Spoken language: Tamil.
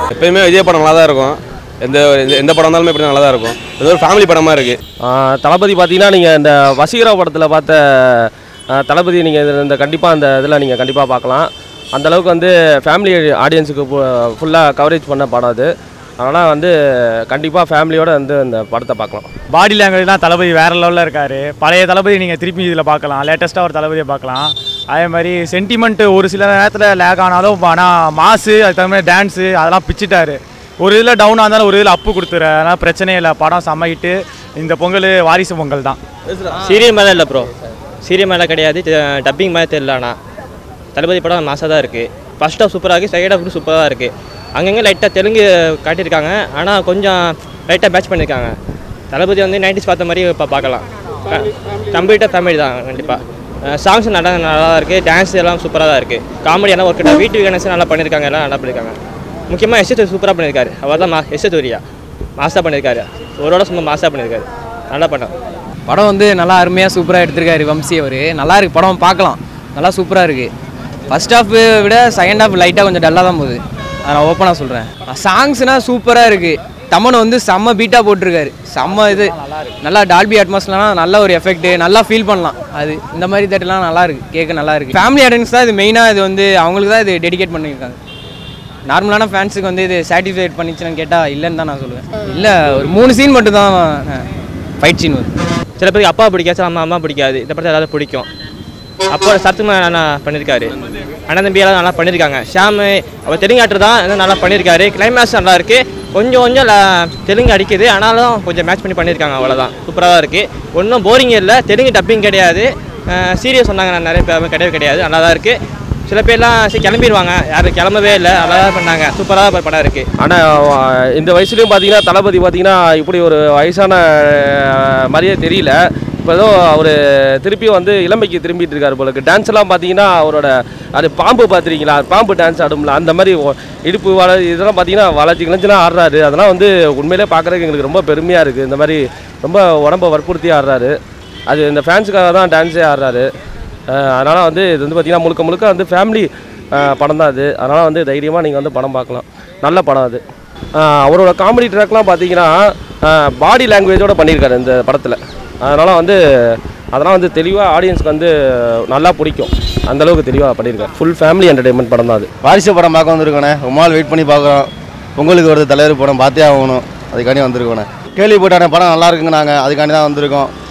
எப்பயுமே விஜய் படம் நல்லா தான் இருக்கும் எந்த எந்த- எந்த படம் இருந்தாலுமே இப்படி நல்லா தான் இருக்கும் இது ஒரு ஃபேமிலி படமாக இருக்குது ஆஹ் தளபதி பார்த்தீங்கன்னா நீங்கள் இந்த வசீகரா படத்தில் பார்த்த ஆஹ் தளபதி நீங்கள் இந்த கண்டிப்பாக அந்த இதில் நீங்கள் கண்டிப்பாக பார்க்கலாம் அந்த அளவுக்கு வந்து ஃபேமிலி ஆடியன்ஸுக்கு ஃபுல்லாக கவரேஜ் பண்ண படம் அது அதனால் வந்து கண்டிப்பாக ஃபேமிலியோட வந்து இந்த படத்தை பார்க்கலாம் பாடி லாங்குவேஜ்லாம் தளபதி வேற லெவலில் இருக்காரு பழைய தளபதி நீங்கள் திருப்பி இதில் பார்க்கலாம் லேட்டஸ்ட்டாக ஒரு தளபதியை பார்க்கலாம் அதே மாதிரி சென்டிமெண்ட் ஒரு சில நேரத்தில் லேக் ஆனாலும் ஆனால் மாசு அது தகுந்த மாதிரி டான்ஸு அதெல்லாம் பிச்சிட்டாரு ஒரு இதில் டவுனாக இருந்தாலும் ஒரு இதில் அப்பு கொடுத்துரு அதனால் பிரச்சனையே இல்லை படம் செம்மகிட்டு இந்த பொங்கல் வாரிசு பொங்கல் தான் சீரியல் மேலே இல்லை ப்ரோ சீரியல் மேலே கிடையாது டப்பிங் மாதிரி தெரியல ஆனால் தளபதி படம் மாசாக தான் இருக்குது ஃபர்ஸ்ட் ஹாஃப் சூப்பராக இருக்குது செகண்ட் ஹாஃப் சூப்பராக தான் இருக்குது அங்கங்கே லைட்டாக தெலுங்கு காட்டியிருக்காங்க ஆனால் கொஞ்சம் லைட்டாக மேட்ச் பண்ணியிருக்காங்க தளபதி வந்து நைன்டிஸ் பார்த்த மாதிரி இப்போ பார்க்கலாம் கம்ப்ளீட்டாக ஃபேமிலி தான் கண்டிப்பாக சாங்ஸ் நல்லா நல்லா தான் இருக்குது டான்ஸ் எல்லாம் சூப்பராக தான் இருக்குது காமெடி எல்லாம் ஒர்க் அவுட் வீட்டு கணேசன் நல்லா பண்ணியிருக்காங்க எல்லாம் நல்லா பண்ணியிருக்காங்க முக்கியமாக எஸ் சூப்பராக பண்ணியிருக்காரு அவர் தான் மா எஸ் தூரியா மாசாக பண்ணியிருக்காரு ஒருவோட சும்மா மாசாக பண்ணியிருக்காரு நல்லா பண்ணோம் படம் வந்து நல்லா அருமையாக சூப்பராக எடுத்திருக்காரு வம்சி அவர் நல்லா இருக்கு படம் பார்க்கலாம் நல்லா சூப்பராக இருக்குது ஃபர்ஸ்ட் ஹாஃப் விட செகண்ட் ஹாஃப் லைட்டாக கொஞ்சம் டல்லாக தான் போகுது அதை நான் ஓப்பனாக சொல்கிறேன் சாங்ஸ்னால் சூப்பராக இருக்குது தமன் வந்து செம்ம பீட்டாக போட்டிருக்காரு செம்ம இது நல்லா டால்பி அட்மாஸ்லாம் நல்ல ஒரு எஃபெக்ட் நல்லா ஃபீல் பண்ணலாம் அது இந்த மாதிரி தேட்டர்லாம் நல்லா இருக்கு கேட்க நல்லா இருக்கு ஃபேமிலி ஆடியன்ஸ் தான் இது மெயினாக இது வந்து அவங்களுக்கு தான் இது டெடிகேட் பண்ணியிருக்காங்க நார்மலான ஃபேன்ஸுக்கு வந்து இது சாட்டிஸ்ஃபைட் பண்ணிச்சுன்னு கேட்டால் இல்லைன்னு தான் நான் சொல்லுவேன் இல்லை ஒரு மூணு சீன் மட்டும் தான் ஃபைட் சீன் வருது சில பேருக்கு அப்பா பிடிக்காது சில அம்மா அம்மா பிடிக்காது இந்த படத்தை எல்லாரும் பிடிக்கும் அப்போ சத்துமா நல்லா பண்ணியிருக்காரு அண்ணன் தம்பி எல்லாம் நல்லா பண்ணியிருக்காங்க ஷாமு அவர் தெலுங்கு ஆக்டர் தான் இன்னும் நல்லா பண்ணியிருக்காரு கிளைமேக்ஸ் நல்லா இருக்குது கொஞ்சம் கொஞ்சம் ல- தெலுங்கு அடிக்குது ஆனாலும் கொஞ்சம் மேட்ச் பண்ணி பண்ணியிருக்காங்க அவ்வளோதான் சூப்பராக தான் இருக்குது ஒன்றும் போரிங் இல்லை தெலுங்கு டப்பிங் கிடையாது சீரியஸ் சொன்னாங்க நான் நிறைய பேர் கிடையவே கிடையாது நல்லா தான் இருக்குது சில பேர்லாம் சரி கிளம்பிடுவாங்க யாரும் கிளம்பவே இல்லை நல்லா தான் பண்ணாங்க சூப்பராக படம் இருக்குது ஆனால் இந்த வயசுலையும் பார்த்தீங்கன்னா தளபதி பார்த்தீங்கன்னா இப்படி ஒரு வயசான அஹ், மாதிரியே தெரியல இப்போ ஏதோ அவர் திருப்பியும் வந்து இளமைக்கு திரும்பிட்டு இருக்காரு போல இருக்கு டான்ஸ் எல்லாம் பார்த்தீங்கன்னா அவரோட அது பாம்பு பார்த்துருக்கீங்களா பாம்பு டான்ஸ் ஆடும்ல அந்த மாதிரி ஒ- இடுப்பு வள இதெல்லாம் பார்த்தீங்கன்னா வளர்ச்சி கிளஞ்சுலாம் ஆடுறாரு அதெல்லாம் வந்து உண்மையிலே பார்க்குறதுக்கு எங்களுக்கு ரொம்ப பெருமையாக இருக்குது இந்த மாதிரி ரொம்ப உடம்ப வற்புறுத்தி ஆடுறாரு அது இந்த ஃபேன்ஸுக்காக தான் டான்ஸே ஆடுறாரு அதனால் வந்து இது வந்து பார்த்திங்கன்னா முழுக்க முழுக்க வந்து ஃபேமிலி படம் தான் அது அதனால் வந்து தைரியமாக நீங்கள் வந்து படம் பார்க்கலாம் நல்ல படம் அது அஹ் அவரோட காமெடி ட்ராக்லாம் பார்த்தீங்கன்னா பாடி லாங்குவேஜோட பண்ணியிருக்காரு இந்த படத்தில் அதனால் வந்து அதெல்லாம் வந்து தெளிவாக ஆடியன்ஸ்க்கு வந்து நல்லா பிடிக்கும் அந்த அளவுக்கு தெளிவாக பண்ணியிருக்காரு ஃபுல் ஃபேமிலி என்டர்டைன்மெண்ட் படம் தான் அது வாரிசு படம் பார்க்க வந்திருக்கோண்ணே ரொம்ப நாள் வெயிட் பண்ணி பார்க்குறோம் பொங்கலுக்கு வருது தலைவர் படம் பார்த்தே ஆகணும் அதுக்காண்டி வந்திருக்கோண்ணே கேள்விப்பட்டானே படம் நல்லா இருக்குங்க நாங்கள் அதுக்காண்டி தான் வந்திருக்கோம்